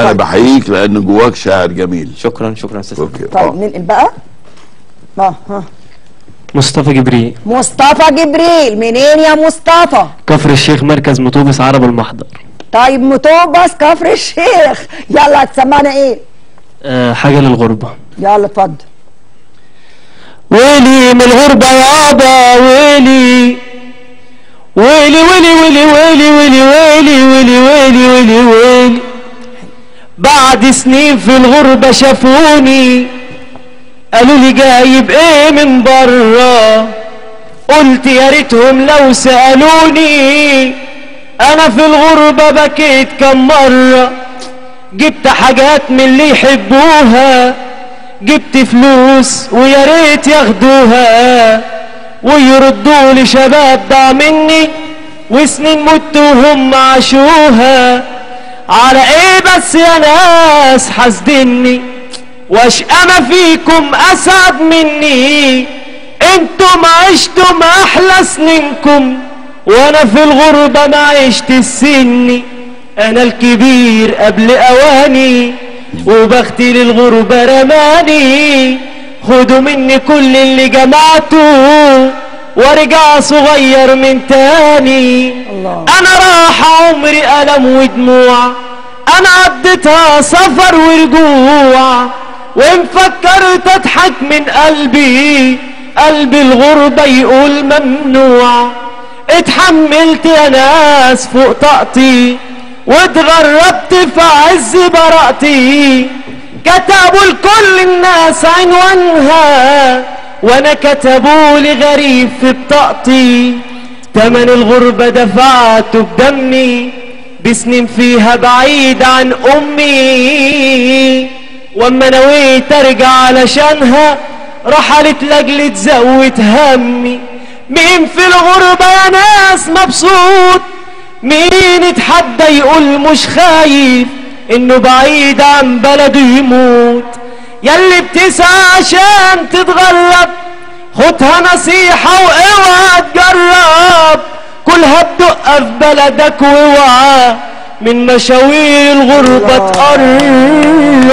انا بحييك لان جواك شاعر جميل شكرا شكرا استاذ اوكي طيب آه. ننقل بقى اه ها مصطفى جبريل مصطفى جبريل منين يا مصطفى كفر الشيخ مركز مطوبس عرب المحضر طيب مطوبس كفر الشيخ يلا هتسمعنا ايه أه حاجة للغربة يلا اتفضل ويلي من الغربة يابا ويلي ويلي ويلي ويلي ويلي ويلي ويلي ويلي ويلي ويلي ويلي بعد سنين في الغربة شافوني قالوا لي جايب ايه من برا قلت يا ريتهم لو سألوني انا في الغربة بكيت كم مرة جبت حاجات من اللي يحبوها جبت فلوس ويا ريت ياخدوها ويردوا لي شباب ضاع مني وسنين مت وهم عاشوها على ايه بس يا ناس حاسدني واش انا فيكم اسعد مني انتم عشتم احلى سنينكم وانا في الغربة ما عشت السني انا الكبير قبل اواني وبختي للغربة رماني خدوا مني كل اللي جمعته وارجع صغير من تاني الله. انا راح عمري الم ودموع انا عديتها سفر ورجوع وان فكرت اضحك من قلبي قلب الغربة يقول ممنوع اتحملت يا ناس فوق طاقتي واتغربت في عز براءتي كتبوا لكل الناس عنوانها وانا كتبوا لي غريب في بطاقتي تمن الغربة دفعته بدمي بسنين فيها بعيد عن امي واما نويت ارجع علشانها رحلت لاجل تزود همي مين في الغربة يا ناس مبسوط مين اتحدى يقول مش خايف انه بعيد عن بلده يموت ياللي بتسعى عشان تتغرب خدها نصيحة واوعى تجرب كلها تدق في بلدك واوعى من مشاوير الغربة تقرب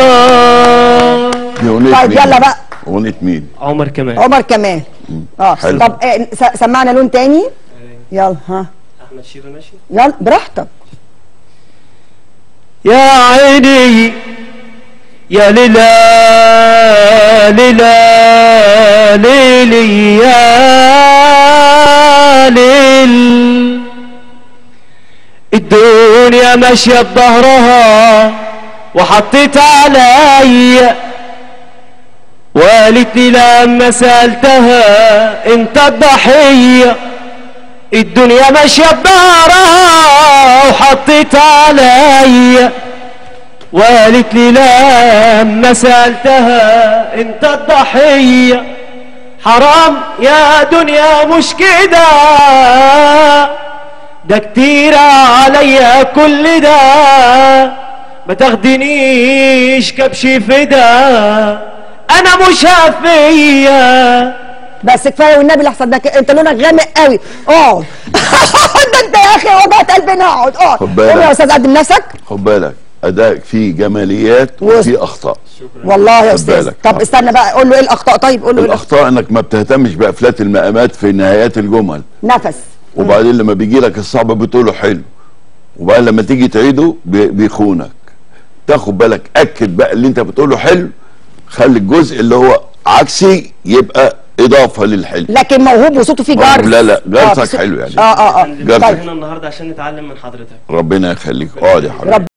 دي اغنيه طيب مين؟ يلا بقى. اغنيه مين عمر كمان عمر كمال اه حلو. طب إيه س- سمعنا لون تاني يلا ها احمد شيبة ماشي يلا براحتك يا عيني يا ليلى ليلى ليلي يا ليل الدنيا ماشية بظهرها وحطيت عليا وقالت لي لما سألتها انت الضحية الدنيا ماشية بظهرها وحطيت عليا وقالت لي لما سألتها انت الضحية حرام يا دنيا مش كده ده كتير عليا كل ده ما تاخدنيش كبش فدا انا مش هفيه بس كفايه والنبي لحسن ده ك- انت لونك غامق قوي اقعد ده انت يا اخي وجعت قلبي اقعد اقعد خد بالك. قول يا استاذ قدم نفسك خد بالك ادائك فيه جماليات و- وفيه اخطاء والله يا خد استاذ بالك. طب آه. استنى بقى قول له ايه الاخطاء طيب قول له ايه الأخطاء؟ الاخطاء انك ما بتهتمش بافلات المقامات في نهايات الجمل نفس وبعدين لما بيجي لك الصعب بتقوله حلو وبعدين لما تيجي تعيده بي- بيخونك تاخد بالك اكد بقى اللي انت بتقوله حلو خلي الجزء اللي هو عكسي يبقى اضافه للحلو لكن موهوب وصوته فيه موهوب، جرس لا، لا، آه، جرسك بس- حلو يعني. اه اه اه جرسك. طيب هنا النهارده عشان نتعلم من حضرتك ربنا يخليك اقعد يا حبيبي رب